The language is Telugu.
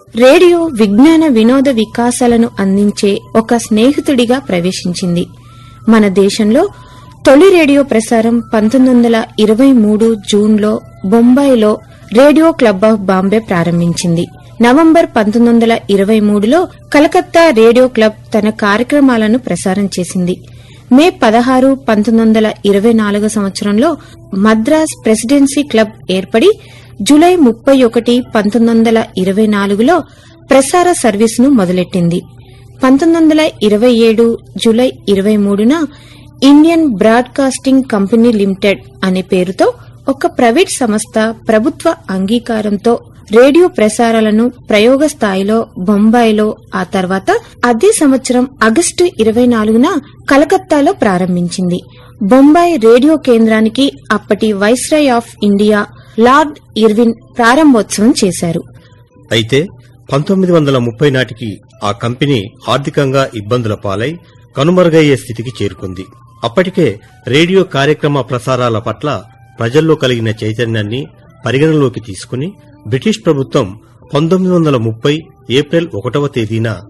రేడియో విజ్ఞాన వినోద వికాసాలను అందించే ఒక స్నేహితుడిగా ప్రవేశించింది మన దేశంలో తొలి రేడియో ప్రసారం పంతొమ్మిది వందల ఇరవై మూడు జూన్లో బొంబాయిలో రేడియో క్లబ్ ఆఫ్ బాంబే ప్రారంభించింది నవంబర్ పంతొమ్మిది వందల ఇరవై మూడులో కలకత్తా రేడియో క్లబ్ తన కార్యక్రమాలను ప్రసారం చేసింది మే పదహారు పంతొమ్మిది వందల ఇరవై నాలుగు సంవత్సరంలో మద్రాస్ ప్రెసిడెన్సీ క్లబ్ ఏర్పడి జులై ముప్పై ఒకటి పంతొమ్మిది వందల ఇరవై నాలుగులో ప్రసార సర్వీసును మొదలెట్టింది పంతొమ్మిది వందల ఇరవై ఏడు జులై ఇరవై మూడున ఇండియన్ బ్రాడ్కాస్టింగ్ కంపెనీ లిమిటెడ్ అనే పేరుతో ఒక ప్రైవేట్ సంస్థ ప్రభుత్వ అంగీకారంతో రేడియో ప్రసారాలను ప్రయోగ స్థాయిలో బొంబాయిలో ఆ తర్వాత అదే సంవత్సరం ఆగస్టు ఇరవై నాలుగున కలకత్తాలో ప్రారంభించింది బొంబాయి రేడియో కేంద్రానికి అప్పటి viceroy of India Lord Irwin ప్రారంభోత్సవం చేశారు అయితే పంతొమ్మిది వందల ముప్పై నాటికి ఆ కంపెనీ ఆర్థికంగా ఇబ్బందుల పాలై కనుమరుగయ్యే స్థితికి చేరుకుంది అప్పటికే రేడియో కార్యక్రమ ప్రసారాల పట్ల ప్రజల్లో కలిగిన చైతన్యాన్ని పరిగణలోకి తీసుకుని బ్రిటిష్ ప్రభుత్వం పంతొమ్మిది వందల ముప్పై ఏప్రిల్ ఒకటవ తేదీన